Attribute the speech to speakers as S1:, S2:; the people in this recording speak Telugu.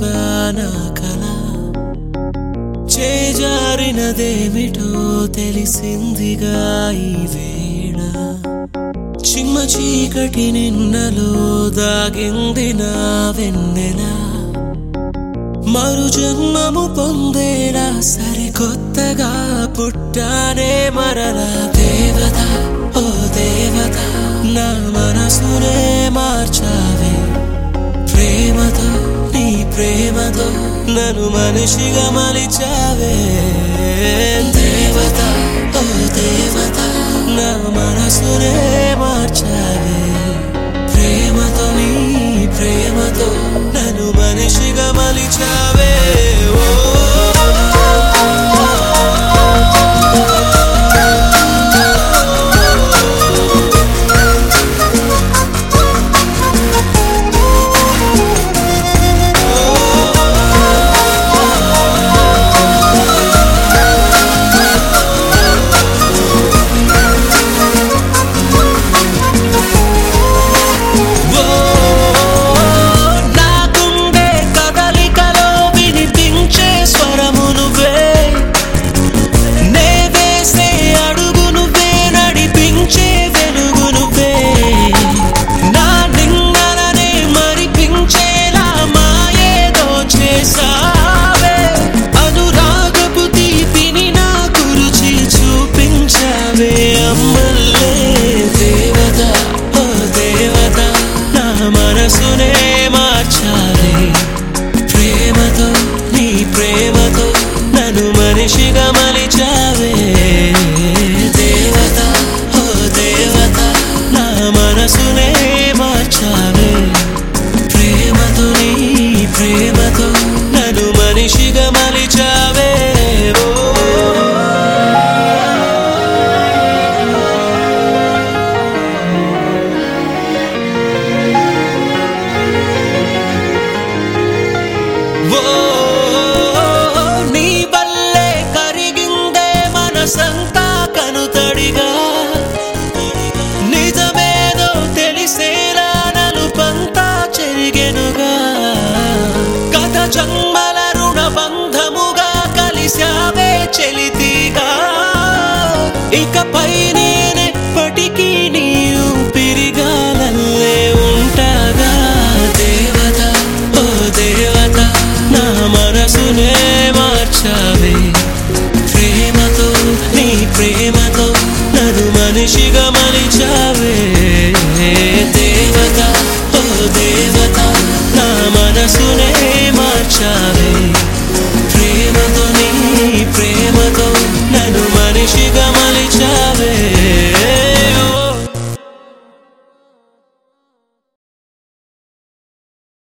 S1: నిజమవుగా నా కల చేజారినదేమిటో తెలిసిందిగా ఈ వేళ చిమ్మ చీకటి నిన్నలో దాగింది నా వెన్నెల మరు జన్మము పొందేలా సరికొత్తగా పుట్టానే మరలా దేవత ఓ దేవత నా మనసునే మార్చావే ప్రేమతో నీ ప్రేమతో నన్ను మనిషిగా మలిచావే దేవత ఓ దేవత నా మనసునే మార్చావే ప్రేమతో నీ ప్రేమతో నన్ను మనిషిగా మలిచావే ఓ ఓ నా గుండె కదలికలో వినిపించే స్వరము నువ్వే నే వేసే అడుగు నువ్వే నడిపించే వెలుగు నువ్వే నా నిన్నలనే మరిపించేలా మాయేదో చేసావే అనురాగపు తీపిని నా గురుచి చూపించావే అమ్మల్లే దేవత ఓ దేవత నా మనసునే మార్చావే ప్రేమతో నీ ప్రేమతో నన్ను మనిషిగా మలిచావే దేవత ఓ దేవత నా మనసునే మార్చావే ప్రేమతో నీ ప్రేమతో నన్ను మనిషిగా మలిచావే ఓ ఓ నీ వల్లే కరిగిందే మనసంతా కనుతడిగా నిజమేదో తెలిసేలా నలుపంతా చెరిగెనుగా గత జన్మల రుణ బంధముగా కలిశావే చెలితిగా ఇకపై నేనెప్పటికీ నీ ఊపిరిగాలల్లే ఉంటాగా దేవత ఓ దేవత నా మనసునే మార్చావే ప్రేమతో నీ ప్రేమతో నన్ను మనిషిగా మలిచావే దేవత ఓ దేవత నా మనసునే మార్చావే ప్రేమతో నీ ప్రేమ